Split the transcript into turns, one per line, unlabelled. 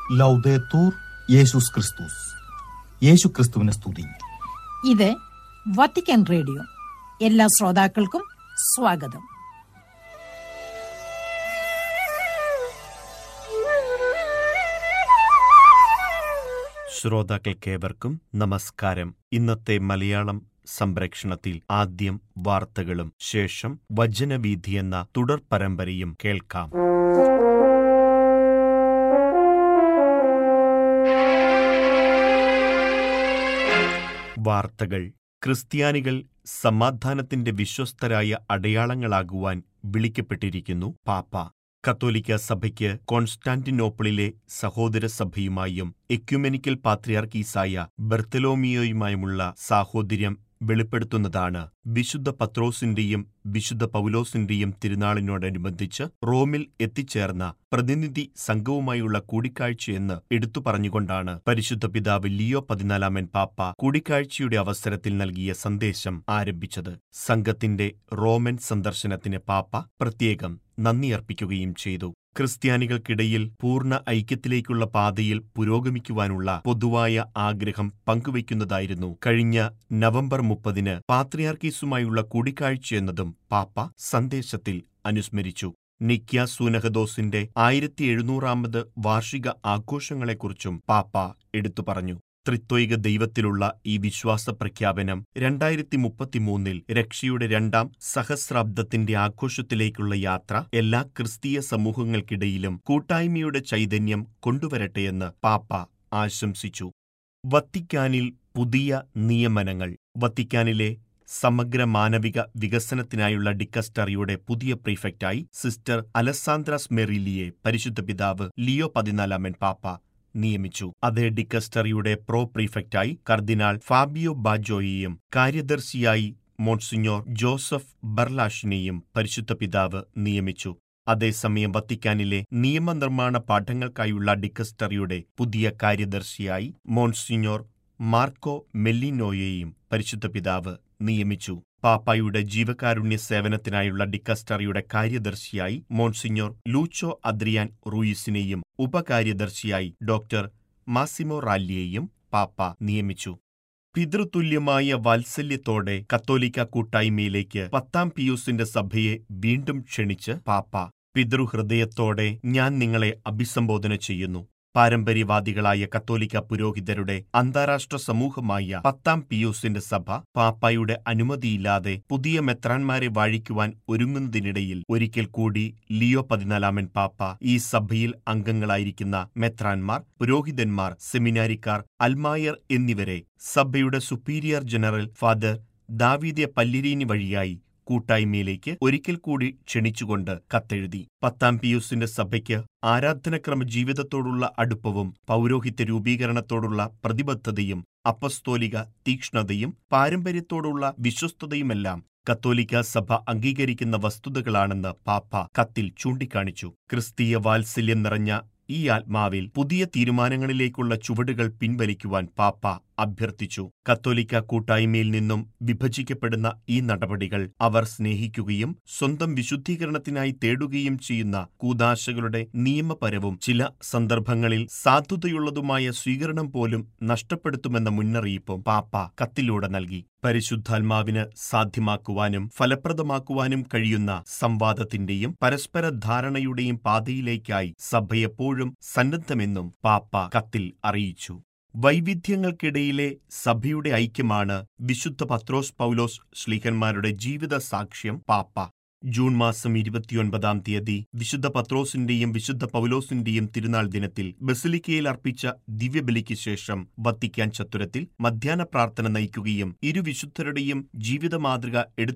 ലൗദേത്തൂർ യേശുസ് ക്രിസ്തുസ് യേശു ക്രിസ്തുവിനെ സ്തുതി
ഇത് വത്തിക്കാൻ റേഡിയോ എല്ലാ ശ്രോതാക്കൾക്കും സ്വാഗതം
ശ്രോതാക്കൾക്കേവർക്കും നമസ്കാരം ഇന്നത്തെ മലയാളം സംപ്രേക്ഷണത്തിൽ ആദ്യം വാർത്തകളും ശേഷം വചനവീഥി എന്ന തുടർ പരമ്പരയും കേൾക്കാം വാർത്തകൾ ക്രിസ്ത്യാനികൾ സമാധാനത്തിന്റെ വിശ്വസ്തരായ അടയാളങ്ങളാകുവാൻ വിളിക്കപ്പെട്ടിരിക്കുന്നു പാപ്പ കത്തോലിക്ക സഭയ്ക്ക് കോൺസ്റ്റാന്റിനോപ്പിളിലെ സഹോദര സഭയുമായും എക്യുമെനിക്കൽ പാത്രിയാർക്കീസായ ബർത്തലോമിയോയുമായുമുള്ള സാഹോദര്യം വെളിപ്പെടുത്തുന്നതാണ് വിശുദ്ധ പത്രോസിന്റെയും വിശുദ്ധ പൗലോസിന്റെയും തിരുനാളിനോടനുബന്ധിച്ച് റോമിൽ എത്തിച്ചേർന്ന പ്രതിനിധി സംഘവുമായുള്ള കൂടിക്കാഴ്ചയെന്ന് എടുത്തു പറഞ്ഞുകൊണ്ടാണ് പരിശുദ്ധ പിതാവ് ലിയോ പതിനാലാമൻ പാപ്പ കൂടിക്കാഴ്ചയുടെ അവസരത്തിൽ നൽകിയ സന്ദേശം ആരംഭിച്ചത് സംഘത്തിന്റെ റോമൻ സന്ദർശനത്തിന് പാപ്പ പ്രത്യേകം നന്ദിയർപ്പിക്കുകയും ചെയ്തു ക്രിസ്ത്യാനികൾക്കിടയിൽ പൂർണ്ണ ഐക്യത്തിലേക്കുള്ള പാതയിൽ പുരോഗമിക്കുവാനുള്ള പൊതുവായ ആഗ്രഹം പങ്കുവയ്ക്കുന്നതായിരുന്നു കഴിഞ്ഞ നവംബർ മുപ്പതിന് പാത്രിയാർക്കീസുമായുള്ള കൂടിക്കാഴ്ചയെന്നതും പാപ്പ സന്ദേശത്തിൽ അനുസ്മരിച്ചു നിക്യ സൂനഹദോസിന്റെ ആയിരത്തി എഴുന്നൂറാമത് വാർഷിക ആഘോഷങ്ങളെക്കുറിച്ചും പാപ്പ എടുത്തു പറഞ്ഞു ത്രിത്വൈക ദൈവത്തിലുള്ള ഈ വിശ്വാസ പ്രഖ്യാപനം രണ്ടായിരത്തി മുപ്പത്തിമൂന്നിൽ രക്ഷയുടെ രണ്ടാം സഹസ്രാബ്ദത്തിന്റെ ആഘോഷത്തിലേക്കുള്ള യാത്ര എല്ലാ ക്രിസ്തീയ സമൂഹങ്ങൾക്കിടയിലും കൂട്ടായ്മയുടെ ചൈതന്യം കൊണ്ടുവരട്ടെയെന്ന് പാപ്പ ആശംസിച്ചു വത്തിക്കാനിൽ പുതിയ നിയമനങ്ങൾ വത്തിക്കാനിലെ സമഗ്ര മാനവിക വികസനത്തിനായുള്ള ഡിക്കസ്റ്ററിയുടെ പുതിയ പ്രീഫെക്റ്റായി സിസ്റ്റർ അലസാന്ദ്രാസ് മെറിലിയെ പരിശുദ്ധ പിതാവ് ലിയോ പതിനാലാമൻ പാപ്പ നിയമിച്ചു അതേ ഡിക്കസ്റ്ററിയുടെ പ്രോ പ്രീഫെക്റ്റായി കർദിനാൾ ഫാബിയോ ബാജോയെയും കാര്യദർശിയായി മോൺസിഞ്ഞോർ ജോസഫ് ബർലാഷിനെയും പരിശുദ്ധ പിതാവ് നിയമിച്ചു അതേസമയം വത്തിക്കാനിലെ നിയമനിർമ്മാണ പാഠങ്ങൾക്കായുള്ള ഡിക്കസ്റ്ററിയുടെ പുതിയ കാര്യദർശിയായി മോൺസിഞ്ഞോർ മാർക്കോ മെല്ലിനോയെയും പരിശുദ്ധ പിതാവ് നിയമിച്ചു പാപ്പായുടെ ജീവകാരുണ്യ സേവനത്തിനായുള്ള ഡിക്കസ്റ്ററിയുടെ കാര്യദർശിയായി മോൺസിഞ്ഞോർ ലൂച്ചോ അദ്രിയാൻ റൂയിസിനെയും ഉപകാര്യദർശിയായി ഡോക്ടർ മാസിമോ റാല്ലിയെയും പാപ്പ നിയമിച്ചു പിതൃതുല്യമായ വാത്സല്യത്തോടെ കത്തോലിക്ക കൂട്ടായ്മയിലേക്ക് പത്താം പിയൂസിന്റെ സഭയെ വീണ്ടും ക്ഷണിച്ച് പാപ്പ പിതൃഹൃദയത്തോടെ ഞാൻ നിങ്ങളെ അഭിസംബോധന ചെയ്യുന്നു പാരമ്പര്യവാദികളായ കത്തോലിക്ക പുരോഹിതരുടെ അന്താരാഷ്ട്ര സമൂഹമായ പത്താം പിയൂസിന്റെ സഭ പാപ്പായുടെ അനുമതിയില്ലാതെ പുതിയ മെത്രാൻമാരെ വാഴിക്കുവാൻ ഒരുങ്ങുന്നതിനിടയിൽ ഒരിക്കൽ കൂടി ലിയോ പതിനാലാമൻ പാപ്പ ഈ സഭയിൽ അംഗങ്ങളായിരിക്കുന്ന മെത്രാൻമാർ പുരോഹിതന്മാർ സെമിനാരിക്കാർ അൽമായർ എന്നിവരെ സഭയുടെ സുപ്പീരിയർ ജനറൽ ഫാദർ ദാവീദെ പല്ലിരീനി വഴിയായി കൂട്ടായ്മയിലേക്ക് ഒരിക്കൽ കൂടി ക്ഷണിച്ചുകൊണ്ട് കത്തെഴുതി പത്താം പിയൂസിന്റെ സഭയ്ക്ക് ആരാധനക്രമ ജീവിതത്തോടുള്ള അടുപ്പവും പൗരോഹിത്യ രൂപീകരണത്തോടുള്ള പ്രതിബദ്ധതയും അപ്പസ്തോലിക തീക്ഷ്ണതയും പാരമ്പര്യത്തോടുള്ള വിശ്വസ്തതയുമെല്ലാം കത്തോലിക്ക സഭ അംഗീകരിക്കുന്ന വസ്തുതകളാണെന്ന് പാപ്പ കത്തിൽ ചൂണ്ടിക്കാണിച്ചു ക്രിസ്തീയ വാത്സല്യം നിറഞ്ഞ ഈ ആത്മാവിൽ പുതിയ തീരുമാനങ്ങളിലേക്കുള്ള ചുവടുകൾ പിൻവലിക്കുവാൻ പാപ്പ അഭ്യർത്ഥിച്ചു കത്തോലിക്ക കൂട്ടായ്മയിൽ നിന്നും വിഭജിക്കപ്പെടുന്ന ഈ നടപടികൾ അവർ സ്നേഹിക്കുകയും സ്വന്തം വിശുദ്ധീകരണത്തിനായി തേടുകയും ചെയ്യുന്ന കൂതാശകളുടെ നിയമപരവും ചില സന്ദർഭങ്ങളിൽ സാധുതയുള്ളതുമായ സ്വീകരണം പോലും നഷ്ടപ്പെടുത്തുമെന്ന മുന്നറിയിപ്പും പാപ്പ കത്തിലൂടെ നൽകി പരിശുദ്ധാത്മാവിന് സാധ്യമാക്കുവാനും ഫലപ്രദമാക്കുവാനും കഴിയുന്ന സംവാദത്തിന്റെയും പരസ്പര ധാരണയുടെയും പാതയിലേക്കായി സഭയെപ്പോഴും സന്നദ്ധമെന്നും പാപ്പ കത്തിൽ അറിയിച്ചു വൈവിധ്യങ്ങൾക്കിടയിലെ സഭയുടെ ഐക്യമാണ് വിശുദ്ധ പത്രോസ് പൗലോസ് ശ്ലീഹന്മാരുടെ ജീവിത സാക്ഷ്യം പാപ്പ ജൂൺ മാസം ഇരുപത്തിയൊൻപതാം തീയതി വിശുദ്ധ പത്രോസിന്റെയും വിശുദ്ധ പൗലോസിന്റെയും തിരുനാൾ ദിനത്തിൽ ബസിലിക്കയിൽ അർപ്പിച്ച ദിവ്യബലിക്ക് ശേഷം വത്തിക്കാൻ ചത്തുരത്തിൽ മധ്യാഹ്ന പ്രാർത്ഥന നയിക്കുകയും ഇരു വിശുദ്ധരുടെയും ജീവിത മാതൃക എടുത്തു